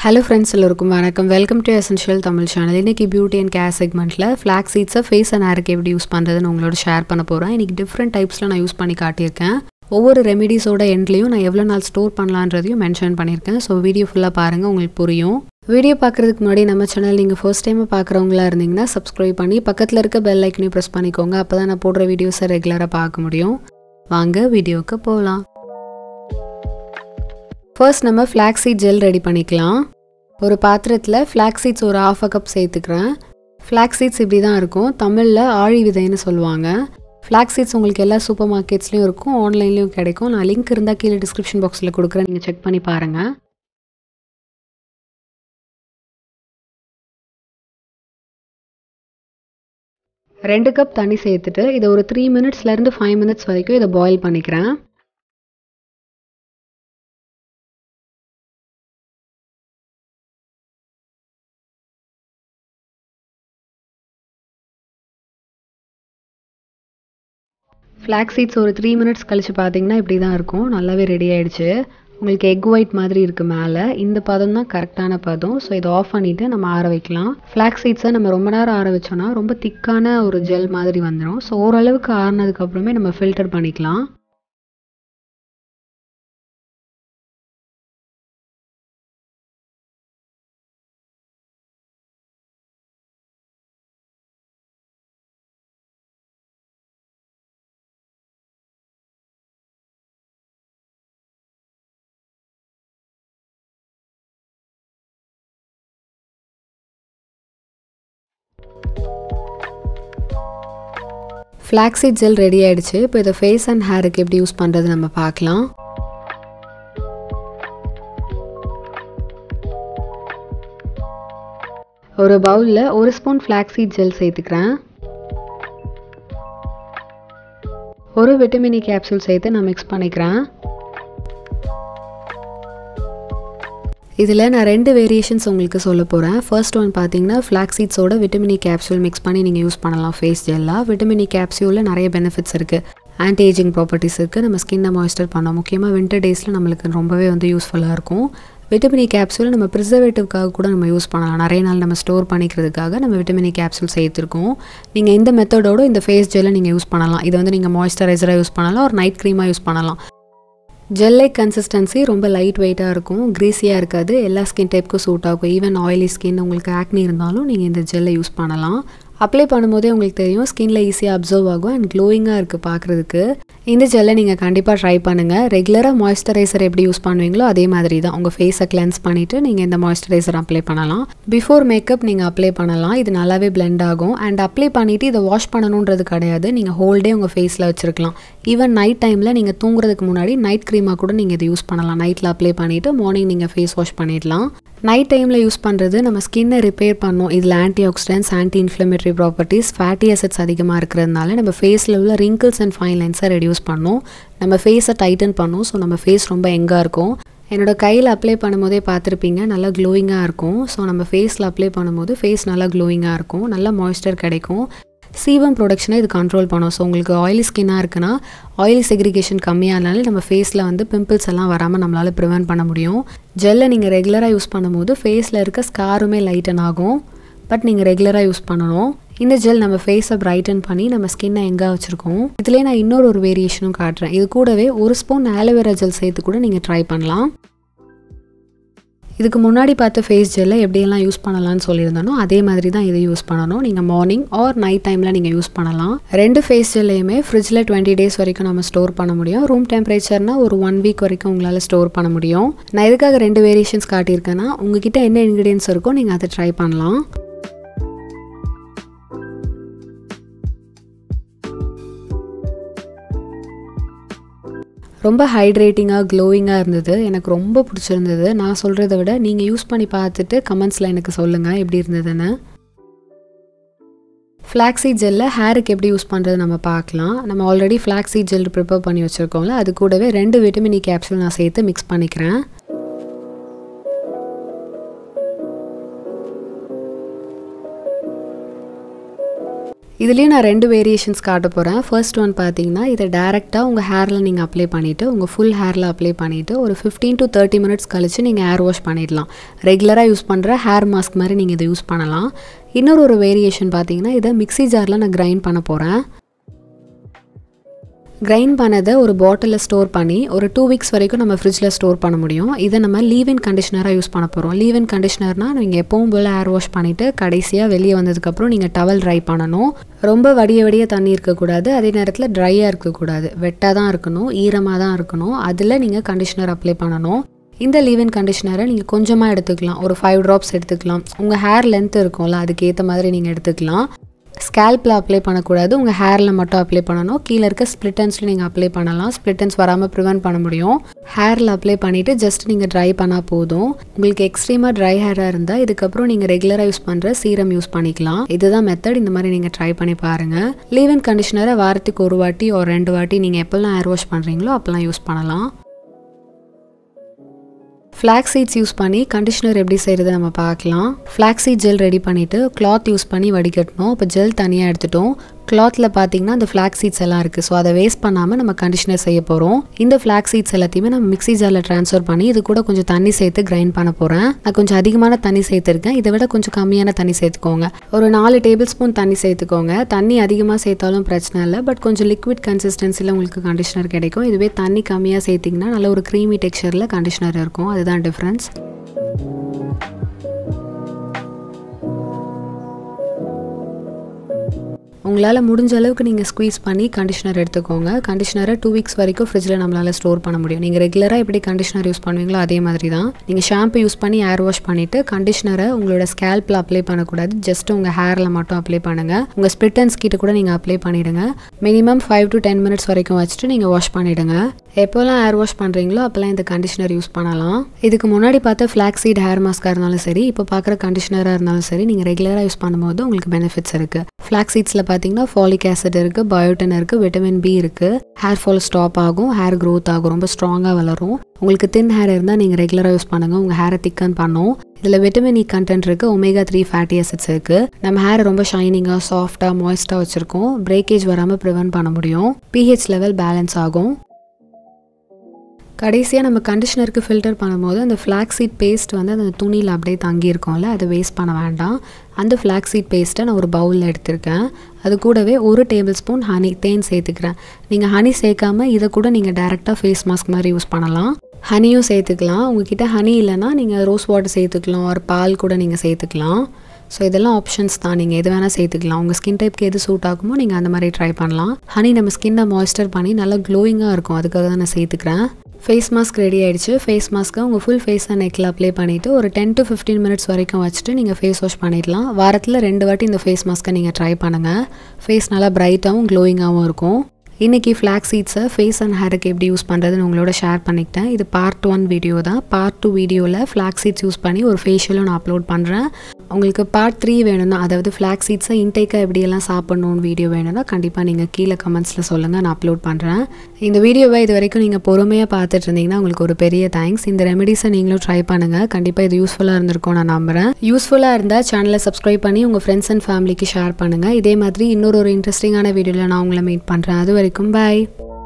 hello friends எல்லோருக்கும் வணக்கம் welcome to essential Tamil channel இன்றைக்கி பியூட்டி அண்ட் கேர் செக்மெண்ட்டில் ஃப்ளாக் சீட்ஸை ஃபேஸ் அண்ட் ஹேருக்கு எப்படி யூஸ் பண்ணுறதுன்னு உங்களோட ஷேர் பண்ண போகிறேன் இன்றைக்கி டிஃப்ரெண்ட் டைப்ஸில் நான் யூஸ் பண்ணி காட்டியிருக்கேன் ஒவ்வொரு ரெமிடிஸோட எண்ட்லேயும் நான் எவ்வளோ நாள் ஸ்டோர் பண்ணலான்றதையும் மென்ஷன் பண்ணியிருக்கேன் ஸோ வீடியோ ஃபுல்லாக பாருங்கள் உங்களுக்கு புரியும் வீடியோ பார்க்குறதுக்கு முன்னாடி நம்ம சேனல் நீங்கள் ஃபர்ஸ்ட் டைம் பார்க்குறவங்களா இருந்தீங்கன்னா சப்ஸ்கிரைப் பண்ணி பக்கத்தில் இருக்க பெல் ஐக்கனையும் ப்ரெஸ் பண்ணிக்கோங்க அப்போ தான் நான் போடுற வீடியோஸை ரெகுலராக பார்க்க முடியும் வாங்க வீடியோவுக்கு போகலாம் ஃபர்ஸ்ட் நம்ம ஃப்ளாக் சீட் ஜெல் ரெடி பண்ணிக்கலாம் ஒரு பாத்திரத்தில் ஃப்ளாக் சீட்ஸ் ஒரு ஆஃப் அ கப் சேர்த்துக்கிறேன் ஃப்ளாக் சீட்ஸ் இப்படி தான் இருக்கும் தமிழில் ஆழி விதைன்னு சொல்லுவாங்க ஃப்ளாக் சீட்ஸ் உங்களுக்கு எல்லா சூப்பர் மார்க்கெட்ஸ்லையும் இருக்கும் ஆன்லைன்லேயும் கிடைக்கும் நான் லிங்க் இருந்தால் கீழே டிஸ்கிரிப்ஷன் பாக்ஸில் கொடுக்குறேன் நீங்கள் செக் பண்ணி பாருங்கள் ரெண்டு கப் தண்ணி சேர்த்துட்டு இதை ஒரு த்ரீ மினிட்ஸ்லேருந்து ஃபைவ் மினிட்ஸ் வரைக்கும் இதை பாயில் பண்ணிக்கிறேன் ஃப்ளாக் சீட்ஸ் ஒரு த்ரீ மினிட்ஸ் கழித்து பார்த்தீங்கன்னா இப்படி தான் இருக்கும் நல்லாவே ரெடி ஆகிடுச்சு உங்களுக்கு எக் ஒயிட் மாதிரி இருக்குது மேலே இந்த பதம் தான் கரெக்டான பதம் ஸோ இதை ஆஃப் பண்ணிவிட்டு நம்ம ஆற வைக்கலாம் ஃப்ளாக் சீட்ஸை நம்ம ரொம்ப நேரம் ஆற வச்சோன்னா ரொம்ப திக்கான ஒரு ஜெல் மாதிரி வந்துடும் ஸோ ஓரளவுக்கு ஆறினதுக்கப்புறமே நம்ம ஃபில்டர் பண்ணிக்கலாம் ஃப்ளாக் சீட் ஜெல் ரெடி ஆகிடுச்சு இப்போ இதை ஃபேஸ் அண்ட் ஹேருக்கு எப்படி யூஸ் பண்ணுறது நம்ம பார்க்கலாம் ஒரு பவுலில் ஒரு ஸ்பூன் ஃப்ளாக் சீட் ஜெல் சேர்த்துக்கிறேன் ஒரு விட்டமினி கேப்சூல் சேர்த்து நான் மிக்ஸ் பண்ணிக்கிறேன் இதில் நான் ரெண்டு வேரியேஷன்ஸ் உங்களுக்கு சொல்ல போகிறேன் ஃபர்ஸ்ட் ஒன் பார்த்தீங்கன்னா ஃப்ளாக் சீட்ஸோட விட்டமினி கேப்சூல் மிக்ஸ் பண்ணி நீங்கள் யூஸ் பண்ணலாம் ஃபேஸ் ஜெல்லாக விட்டமினி கேப்சூலில் நிறைய பெனிஃபிட்ஸ் இருக்குது ஆன்டி ஏஜிங் ப்ராப்பர்ட்டிஸ் இருக்குது நம்ம ஸ்கின்னை மாய்ஸ்டர் பண்ணோம் முக்கியமாக வின்டர் டேஸில் நம்மளுக்கு ரொம்பவே வந்து யூஸ்ஃபுல்லாக இருக்கும் விட்டமினி கேப்சூல் நம்ம ப்ரிசர்வேட்டிவ்க்காக கூட நம்ம யூஸ் பண்ணலாம் நிறைய நாள் நம்ம ஸ்டோர் பண்ணிக்கிறதுக்காக நம்ம விட்டமினி கேப்சூல் சேர்த்துருக்கோம் நீங்கள் இந்த மெத்தடோட இந்த ஃபேஸ் ஜெல்லை நீங்கள் யூஸ் பண்ணலாம் இதை வந்து நீங்கள் மாய்ஸ்சரைசராக யூஸ் பண்ணலாம் ஒரு நைட் க்ரீமாக யூஸ் பண்ணலாம் ஜெல் லைக் கன்சிஸ்டன்சி ரொம்ப லைட் வெயிட்டாக இருக்கும் க்ரீஸியாக இருக்காது எல்லா ஸ்கின் டைப்புக்கும் சூட் ஆகும் ஈவன் ஆயிலி ஸ்கின் உங்களுக்கு ஆக்னி இருந்தாலும் நீங்கள் இந்த ஜெல்லை யூஸ் பண்ணலாம் அப்ளை பண்ணும்போதே உங்களுக்கு தெரியும் ஸ்கின்ல ஈஸியாக அப்சர்வ் ஆகும் அண்ட் க்ளோயிங்காக இருக்குது பார்க்குறதுக்கு இந்த ஜெல்லை நீங்கள் கண்டிப்பாக ட்ரை பண்ணுங்கள் ரெகுலராக மாய்ஸ்சரைசர் எப்படி யூஸ் பண்ணுவீங்களோ அதே மாதிரி தான் உங்கள் ஃபேஸை கிளென்ஸ் பண்ணிவிட்டு நீங்கள் இந்த மாய்ஸ்சரைசர் அப்ளை பண்ணலாம் பிஃபோர் மேக்கப் நீங்கள் அப்ளை பண்ணலாம் இது நல்லாவே பிளெண்ட் ஆகும் அண்ட் அப்ளை பண்ணிவிட்டு இதை வாஷ் பண்ணணுன்றது கிடையாது நீங்கள் ஹோல் டே உங்கள் ஃபேஸில் வச்சுருக்கலாம் ஈவன் நைட் டைமில் நீங்கள் தூங்குறதுக்கு முன்னாடி நைட் க்ரீமாக கூட நீங்கள் இதை யூஸ் பண்ணலாம் நைட்டில் அப்ளை பண்ணிவிட்டு மார்னிங் நீங்கள் ஃபேஸ் வாஷ் பண்ணிடலாம் நைட் டைமில் யூஸ் பண்ணுறது நம்ம ஸ்கின்னை ரிப்பேர் பண்ணும் இதில் anti oxidants anti inflammatory properties fatty acids அதிகமாக இருக்கிறதுனால நம்ம ஃபேஸில் உள்ள ரிங்கிள்ஸ் அண்ட் ஃபைன் லைன்ஸை ரெடியூஸ் பண்ணும் நம்ம ஃபேஸை டைட்டன் பண்ணும் ஸோ நம்ம ஃபேஸ் ரொம்ப எங்காக இருக்கும் என்னோடய கையில் அப்ளை பண்ணும்போதே பார்த்துருப்பீங்க நல்லா க்ளோயிங்காக இருக்கும் ஸோ நம்ம ஃபேஸில் அப்ளை பண்ணும்போது ஃபேஸ் நல்லா க்ளோயிங்காக இருக்கும் நல்லா மாய்ஸ்டர் கிடைக்கும் சீவம் ப்ரொடக்ஷனை இது கண்ட்ரோல் பண்ணும் ஸோ உங்களுக்கு ஆயிலி ஸ்கின்னாக இருக்குன்னா ஆயிலி செக்ரிகேஷன் கம்மியானாலே நம்ம ஃபேஸில் வந்து பிம்பிள்ஸ் எல்லாம் வராமல் நம்மளால் ப்ரிவெண்ட் பண்ண முடியும் ஜெல்லை நீங்கள் ரெகுலராக யூஸ் பண்ணும்போது ஃபேஸில் இருக்க ஸ்காருமே லைட்டன் ஆகும் பட் நீங்கள் ரெகுலராக யூஸ் பண்ணணும் இந்த ஜெல் நம்ம ஃபேஸை பிரைட்டன் பண்ணி நம்ம ஸ்கின்னை எங்கே வச்சுருக்கோம் இதுலேயே நான் இன்னொரு ஒரு வேரியேஷனும் காட்டுறேன் இது கூடவே ஒரு ஸ்பூன் ஆலோவேரா ஜெல் சேர்த்து கூட நீங்கள் ட்ரை பண்ணலாம் இதுக்கு முன்னாடி பார்த்த ஃபேஸ் ஜெல்லை எப்படியெல்லாம் யூஸ் பண்ணலாம்னு சொல்லியிருந்தனோ அதே மாதிரி தான் இதை யூஸ் பண்ணணும் நீங்கள் மார்னிங் ஆர் நைட் டைமில் நீங்கள் யூஸ் பண்ணலாம் ரெண்டு ஃபேஸ் ஜெல்லையுமே ஃப்ரிட்ஜில் டுவெண்ட்டி டேஸ் வரைக்கும் நம்ம ஸ்டோர் பண்ண முடியும் ரூம் டெம்பரேச்சர்னால் ஒரு ஒன் வீக் வரைக்கும் உங்களால் ஸ்டோர் பண்ண முடியும் நான் எதுக்காக ரெண்டு வேரியேஷன்ஸ் காட்டியிருக்கேன்னா உங்ககிட்ட என்ன இன்க்ரீடியன்ஸ் இருக்கோ நீங்கள் அதை ட்ரை பண்ணலாம் ரொம்ப ஹைட்ரேட்டிங்காக க்ளோயிங்காக இருந்தது எனக்கு ரொம்ப பிடிச்சிருந்தது நான் சொல்கிறத விட நீங்கள் யூஸ் பண்ணி பார்த்துட்டு கமெண்ட்ஸில் எனக்கு சொல்லுங்கள் எப்படி இருந்ததுன்னு ஃப்ளாக்ஸீட் ஜெல்லை ஹேருக்கு எப்படி யூஸ் பண்ணுறது நம்ம பார்க்கலாம் நம்ம ஆல்ரெடி ஃப்ளாக்ஸீட் ஜெல் ப்ரிப்பேர் பண்ணி வச்சுருக்கோம்ல அது கூடவே ரெண்டு விட்டமினி கேப்சூல் நான் சேர்த்து மிக்ஸ் பண்ணிக்கிறேன் இதுலேயும் நான் ரெண்டு வேரியேஷன்ஸ் காட்ட போகிறேன் ஃபர்ஸ்ட் ஒன் பார்த்தீங்கன்னா இதை டேரெக்டாக உங்கள் ஹேரில் நீங்கள் அப்ளை பண்ணிவிட்டு உங்கள் ஃபுல் ஹேரில் அப்ளை பண்ணிவிட்டு ஒரு ஃபிஃப்டீன் டு தேர்ட்டி மினிட்ஸ் கழித்து நீங்கள் ஹேர் வாஷ் பண்ணிடலாம் ரெகுலராக யூஸ் பண்ணுற ஹேர் மாஸ்க் மாதிரி நீங்கள் இதை யூஸ் பண்ணலாம் இன்னொரு ஒரு வேரியேஷன் பார்த்தீங்கன்னா இதை மிக்ஸி ஜாரில் நான் கிரைண்ட் பண்ண போகிறேன் கிரைண்ட் பண்ணதை ஒரு பாட்டிலில் ஸ்டோர் பண்ணி ஒரு டூ வீக்ஸ் வரைக்கும் நம்ம ஃப்ரிட்ஜில் ஸ்டோர் பண்ண முடியும் இதை நம்ம லீவ் இன் கண்டிஷனராக யூஸ் பண்ண போகிறோம் லீவ் இன் கண்டிஷனர்னால் நீங்கள் எப்பவும் போல் ஹேர் வாஷ் பண்ணிவிட்டு கடைசியாக வெளியே வந்ததுக்கப்புறம் நீங்கள் டவல் ட்ரை பண்ணணும் ரொம்ப வடிய வடிய தண்ணி இருக்கக்கூடாது அதே நேரத்தில் ட்ரையாக இருக்கக்கூடாது வெட்டாக தான் இருக்கணும் ஈரமாக தான் இருக்கணும் அதில் நீங்கள் கண்டிஷனர் அப்ளை பண்ணணும் இந்த லீவ் இன் கண்டிஷனரை நீங்கள் கொஞ்சமாக எடுத்துக்கலாம் ஒரு ஃபைவ் ட்ராப்ஸ் எடுத்துக்கலாம் உங்கள் ஹேர் லென்த் இருக்கும்ல அதுக்கேற்ற மாதிரி நீங்கள் எடுத்துக்கலாம் ஸ்கேல்பில் அப்ளை பண்ணக்கூடாது உங்கள் ஹேரில் மட்டும் அப்ளை பண்ணணும் கீழே இருக்க ஸ்ப்ளிட்டன்ஸில் நீங்கள் அப்ளை பண்ணலாம் ஸ்ப்ளிட்டன்ஸ் வராமல் ப்ரிவென்ட் பண்ண முடியும் ஹேரில் அப்ளை பண்ணிவிட்டு ஜஸ்ட் நீங்கள் ட்ரை பண்ணால் போதும் உங்களுக்கு எக்ஸ்ட்ரீமாக ட்ரை ஹேராக இருந்தால் இதுக்கப்புறம் நீங்கள் ரெகுலராக யூஸ் பண்ணுற சீரம் யூஸ் பண்ணிக்கலாம் இதுதான் மெத்தட் இந்த மாதிரி நீங்கள் ட்ரை பண்ணி பாருங்கள் லீவ் இன் கண்டிஷனரை வாரத்துக்கு ஒரு வாட்டி ஒரு ரெண்டு வாட்டி நீங்கள் எப்போல்லாம் ஹேர் வாஷ் பண்ணுறீங்களோ அப்போல்லாம் யூஸ் பண்ணலாம் ஃப்ளாக் சீட்ஸ் யூஸ் பண்ணி கண்டிஷனர் எப்படி செய்கிறது நம்ம பார்க்கலாம் ஃப்ளாக் சீட் ஜெல் ரெடி பண்ணிவிட்டு கிளாத் யூஸ் பண்ணி வடிகட்டணும் இப்போ ஜெல் தனியாக எடுத்துட்டோம் கிளாத்தில் பார்த்தீங்கன்னா அந்த ஃப்ளாக் சீட்ஸ் எல்லாம் இருக்குது ஸோ அதை வேஸ்ட் பண்ணாமல் நம்ம கண்டிஷனர் செய்ய போகிறோம் இந்த ஃப்ளாக் சீட்ஸ் எல்லாத்தையுமே நம்ம மிக்ஸி ஜாரில் ட்ரான்ஸ்ஃபர் பண்ணி இது கூட கொஞ்சம் தண்ணி சேர்த்து கிரைண்ட் பண்ண போகிறேன் நான் கொஞ்சம் அதிகமான தண்ணி சேர்த்துருக்கேன் இதை விட கொஞ்சம் கம்மியான தண்ணி சேர்த்துக்கோங்க ஒரு நாலு டேபிள் ஸ்பூன் தண்ணி சேர்த்துக்கோங்க தண்ணி அதிகமாக சேர்த்தாலும் பிரச்சனை இல்லை பட் கொஞ்சம் லிக்விட் கன்சிஸ்டன்சியில் உங்களுக்கு கண்டிஷனர் கிடைக்கும் இதுவே தண்ணி கம்மியாக சேர்த்திங்கன்னா நல்ல ஒரு க்ரீமி டெக்ஸ்சரில் கண்டிஷனர் இருக்கும் அதுதான் டிஃப்ரென்ஸ் உங்களால் முடிஞ்ச அளவுக்கு நீங்கள் ஸ்குவீஸ் பண்ணி கண்டிஷனர் எடுத்துக்கோங்க கண்டிஷனரை டூ வீக்ஸ் வரைக்கும் ஃப்ரிட்ஜில் நம்மளால் ஸ்டோர் பண்ண முடியும் நீங்கள் ரெகுலராக எப்படி கண்டிஷனர் யூஸ் பண்ணுவீங்களோ அதே மாதிரி தான் நீங்கள் ஷாம்பு யூஸ் பண்ணி ஹேர் வாஷ் பண்ணிவிட்டு கண்டிஷனரை உங்களோட ஸ்கேல்பில் அப்ளை பண்ணக்கூடாது ஜஸ்ட் உங்கள் ஹேரில் மட்டும் அப்ளை பண்ணுங்கள் உங்கள் ஸ்பிட்டன்ஸ் கிட்ட கூட நீங்கள் அப்ளை பண்ணிவிடுங்க minimum five to ten minutes வரைக்கும் வச்சுட்டு நீங்கள் வாஷ் பண்ணிவிடுங்க எப்போல்லாம் ஹேர் வாஷ் பண்ணுறீங்களோ அப்போல்லாம் இந்த கண்டிஷனர் யூஸ் பண்ணலாம் இதுக்கு முன்னாடி பார்த்த ஃப்ளாக் சீட் ஹேர் மாஸ்க்காக இருந்தாலும் சரி இப்போ பார்க்குற கண்டிஷனராக இருந்தாலும் சரி நீங்கள் ரெகுலராக யூஸ் பண்ணும்போது உங்களுக்கு பெனிஃபிட்ஸ் இருக்குது ஃப்ளாக் சீட்ஸில் பார்த்தீங்கன்னா ஃபாலிக் ஆசிட் இருக்குது பயோட்டின் இருக்குது விட்டமின் பி இருக்குது ஹேர் ஃபால் ஸ்டாப் ஆகும் ஹேர் க்ரோத் ஆகும் ரொம்ப ஸ்ட்ராங்காக வளரும் உங்களுக்கு தின் ஹேர் இருந்தால் நீங்கள் ரெகுலராக யூஸ் பண்ணுங்கள் உங்கள் ஹேரை திக்கன் பண்ணும் இதில் விட்டமின் இ கண்டென்ட் இருக்குது ஒமேகா த்ரீ ஃபேட்டி ஆசிட்ஸ் இருக்குது நம்ம ஹேர் ரொம்ப ஷைனிங்காக சாஃப்டாக மாய்ஸ்டாக வச்சுருக்கோம் பிரேக்கேஜ் வராமல் ப்ரிவென்ட் பண்ண முடியும் பிஹெச் லெவல் பேலன்ஸ் ஆகும் கடைசியாக நம்ம கண்டிஷனருக்கு ஃபில்டர் பண்ணும்போது அந்த ஃப்ளாக் சீட் பேஸ்ட் வந்து அந்த துணியில் அப்படியே தங்கியிருக்கோம்ல அதை வேஸ்ட் பண்ண வேண்டாம் அந்த ஃப்ளாக் சீட் பேஸ்ட்டை நான் ஒரு பவுலில் எடுத்திருக்கேன் அது கூடவே ஒரு டேபிள் ஸ்பூன் ஹனி தேன் சேர்த்துக்கிறேன் நீங்கள் ஹனி சேர்க்காம இதை கூட நீங்கள் டேரெக்டாக ஃபேஸ் மாஸ்க் மாதிரி யூஸ் பண்ணலாம் ஹனியும் சேர்த்துக்கலாம் உங்ககிட்ட ஹனி இல்லைன்னா நீங்கள் ரோஸ் வாட்டர் சேர்த்துக்கலாம் ஒரு பால் கூட நீங்கள் சேர்த்துக்கலாம் ஸோ இதெல்லாம் ஆப்ஷன்ஸ் தான் நீங்கள் எது வேணால் சேர்த்துக்கலாம் உங்கள் ஸ்கின் டைப்க்கு எது சூட் ஆகுமோ நீங்கள் அந்த மாதிரி ட்ரை பண்ணலாம் ஹனி நம்ம ஸ்கின்னை மாய்ஸ்டர் பண்ணி நல்லா க்ளோயிங்காக இருக்கும் அதுக்காக தான் நான் சேர்த்துக்கிறேன் ஃபேஸ் மாஸ்க் ரெடி ஆகிடுச்சு ஃபேஸ் மாஸ்க்கை உங்கள் ஃபுல் ஃபேஸை நெக்கில் அப்ளை பண்ணிவிட்டு ஒரு டென் டு ஃபிஃப்டீன் மினிட்ஸ் வரைக்கும் வச்சுட்டு நீங்கள் ஃபேஸ் வாஷ் பண்ணிடலாம் வாரத்தில் ரெண்டு வாட்டி இந்த ஃபேஸ் மாஸ்க்கை நீங்கள் ட்ரை பண்ணுங்கள் ஃபேஸ் நல்லா பிரைட்டாகவும் க்ளோயிங்காகவும் இருக்கும் இன்றைக்கி ஃப்ளாக் சீட்ஸை ஃபேஸ் அண்ட் ஹேருக்கு எப்படி யூஸ் பண்ணுறதுன்னு உங்களோட ஷேர் பண்ணிக்கிட்டேன் இது பார்ட் ஒன் வீடியோ தான் பார்ட் டூ வீடியோவில் ஃப்ளாக் சீட்ஸ் யூஸ் பண்ணி ஒரு ஃபேஷியலும் நான் அப்லோட் பண்ணுறேன் உங்களுக்கு பார்ட் த்ரீ வேணும்னா அதாவது ஃப்ளாக் சீட்ஸை இன்டேக்காக எப்படியெல்லாம் சாப்பிட்ணுன்னு வீடியோ வேணும்னா கண்டிப்பாக நீங்கள் கீழே கமெண்ட்ஸில் சொல்லுங்கள் நான் அப்லோட் பண்ணுறேன் இந்த வீடியோவை இது வரைக்கும் நீங்கள் பொறுமையாக பார்த்துட்டு இருந்தீங்கன்னா உங்களுக்கு ஒரு பெரிய தேங்க்ஸ் இந்த ரெமெடிஸை நீங்களும் ட்ரை பண்ணுங்கள் கண்டிப்பாக இது யூஸ்ஃபுல்லாக இருந்திருக்கும் நான் நம்புகிறேன் யூஸ்ஃபுல்லாக இருந்தால் சேனலை சப்ஸ்கிரைப் பண்ணி உங்கள் ஃப்ரெண்ட்ஸ் அண்ட் ஃபேமிலிக்கு ஷேர் பண்ணுங்கள் இதே மாதிரி இன்னொரு ஒரு இன்ட்ரெஸ்டிங்கான வீடியோவில் நான் உங்களை மீட் பண்ணுறேன் அது வரைக்கும் பாய்